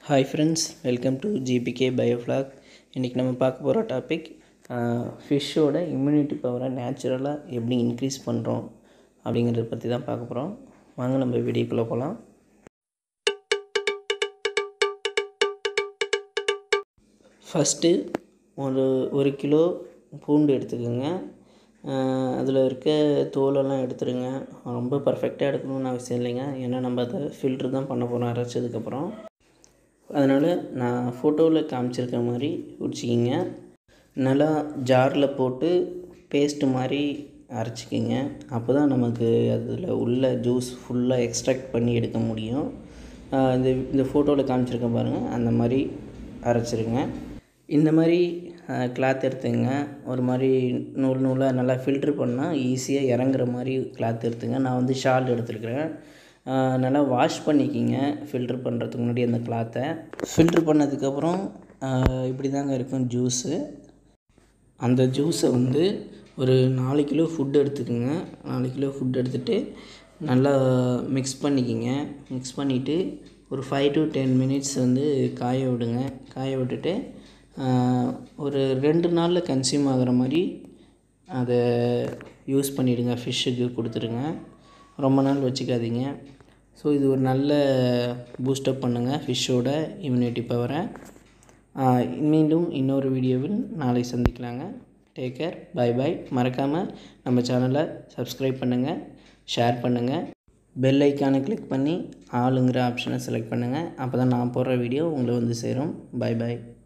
hi friends welcome to GBK biofloc இன்றைக்கி நம்ம பார்க்க போகிற டாபிக் ஃபிஷ்ஷோட இம்யூனிட்டி பவரை நேச்சுரலாக எப்படி இன்க்ரீஸ் பண்ணுறோம் அப்படிங்கிறத பற்றி தான் பார்க்க போகிறோம் வாங்க நம்ம வீடியோக்குள்ளே போகலாம் ஃபஸ்ட்டு ஒரு ஒரு கிலோ பூண்டு எடுத்துக்கோங்க அதில் இருக்க தோலெல்லாம் எடுத்துருங்க ரொம்ப பர்ஃபெக்டாக எடுக்கணும்னு அவசியம் இல்லைங்க ஏன்னா நம்ம அதை ஃபில்ட்ரு தான் பண்ண போகிறோம் அரைச்சதுக்கப்புறம் அதனால் நான் ஃபோட்டோவில் காமிச்சிருக்க மாதிரி குடிச்சிக்கிங்க நல்லா ஜாரில் போட்டு பேஸ்ட்டு மாதிரி அரைச்சிக்கிங்க அப்போ தான் நமக்கு அதில் உள்ள ஜூஸ் ஃபுல்லாக எக்ஸ்ட்ராக்ட் பண்ணி எடுக்க முடியும் இந்த இந்த ஃபோட்டோவில் காமிச்சிருக்க பாருங்கள் அந்த மாதிரி அரைச்சிருங்க இந்த மாதிரி கிளாத் எடுத்துங்க ஒரு மாதிரி நூல் நூலாக நல்லா ஃபில்ட்ரு பண்ணால் ஈஸியாக இறங்குற மாதிரி கிளாத் எடுத்துங்க நான் வந்து ஷால் எடுத்துருக்கிறேன் நல்லா வாஷ் பண்ணிக்கிங்க ஃபில்ட்ரு பண்ணுறதுக்கு முன்னாடி அந்த கிளாத்தை ஃபில்ட்ரு பண்ணதுக்கப்புறம் இப்படி தாங்க இருக்கும் ஜூஸு அந்த ஜூஸை வந்து ஒரு நாலு கிலோ ஃபுட் எடுத்துக்கோங்க நாலு கிலோ ஃபுட் எடுத்துகிட்டு நல்லா மிக்ஸ் பண்ணிக்கிங்க மிக்ஸ் பண்ணிவிட்டு ஒரு ஃபைவ் டு டென் மினிட்ஸ் வந்து காய விடுங்க காய விட்டுட்டு ஒரு ரெண்டு நாளில் கன்சியூம் ஆகிற மாதிரி அதை யூஸ் பண்ணிவிடுங்க ஃபிஷ்ஷுக்கு கொடுத்துருங்க ரொம்ப நாள் வச்சுக்காதீங்க ஸோ இது ஒரு நல்ல பூஸ்டப் பண்ணுங்கள் ஃபிஷ்ஷோட இம்யூனிட்டி பவரை மீண்டும் இன்னொரு வீடியோவில் நாளை சந்திக்கலாங்க டேக் கேர் பை பை மறக்காமல் நம்ம சேனலை சப்ஸ்கிரைப் பண்ணுங்கள் ஷேர் பண்ணுங்கள் பெல் ஐக்கானை கிளிக் பண்ணி ஆளுங்கிற ஆப்ஷனை செலக்ட் பண்ணுங்கள் அப்போ தான் நான் போடுற வீடியோ உங்களை வந்து சேரும் பை பை